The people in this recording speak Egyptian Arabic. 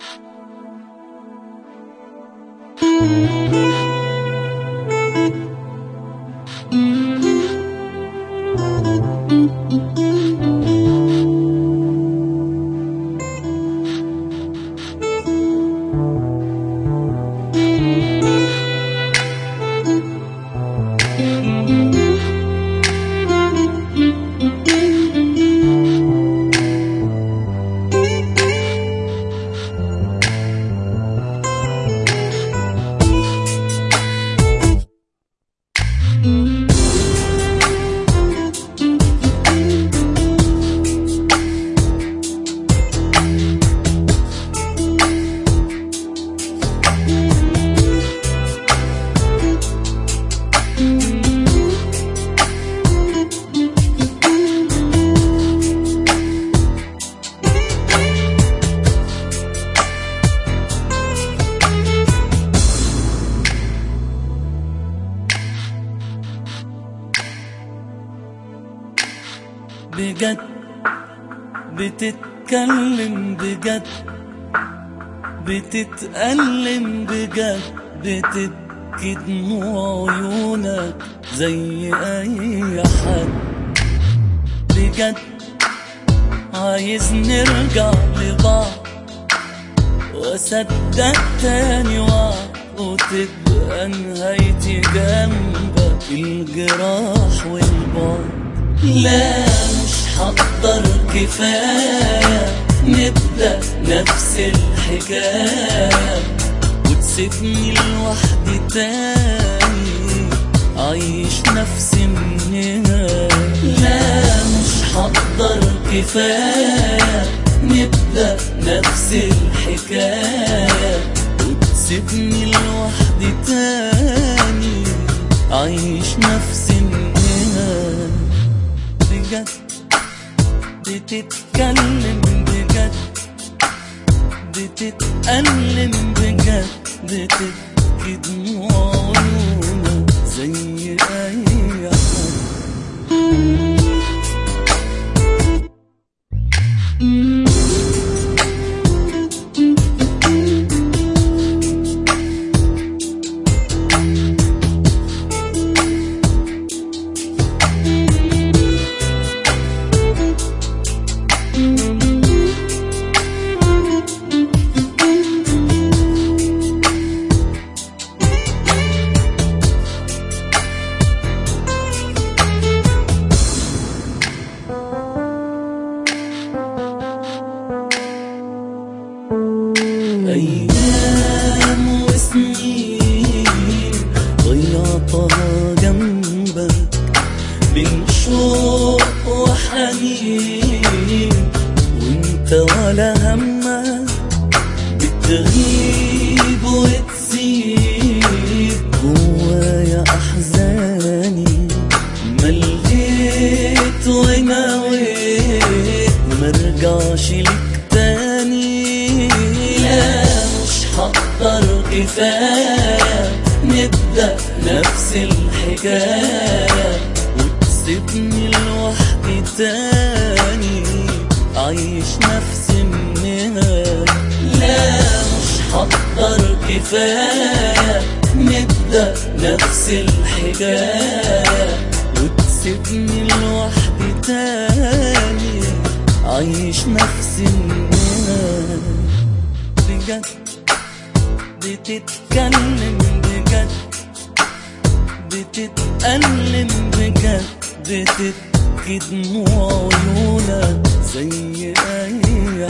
بجد بتتكلم بجد بتتألم بجد بتبكي دموع عيونك زي أي حد بجد عايز نرجع لبعض وأصدق تاني وعد وتبقى نهايتي جنبك الجراح والبعد لا مش هقدر كفاية نبدأ نفس الحكاية وتسيبني لوحدي تاني عايش نفسي منها لا مش هقدر كفاية نبدأ نفس الحكاية وتسيبني لوحدي تاني عايش نفسي منها بجد بتتكلم بجد بتتألم بجد بتبكي دموع عيونك زي أي حد أيام وسنين ضيعتها جنبك بين شوق وحنين وانت ولا همك بتغيب وتسيب جوايا أحزاني مليت ونويت مرجعش لك تاني لا مش هقدر كفاية نبدأ نفس الحكاية وتسيبني لوحدي تاني عايش نفسي منها لا مش هقدر كفاية نبدأ نفس الحكاية وتسيبني لوحدي تاني عايش نفسي منها بجد بتتكلم بجد بتتألم بجد بتبكي دموع عيونك زي أي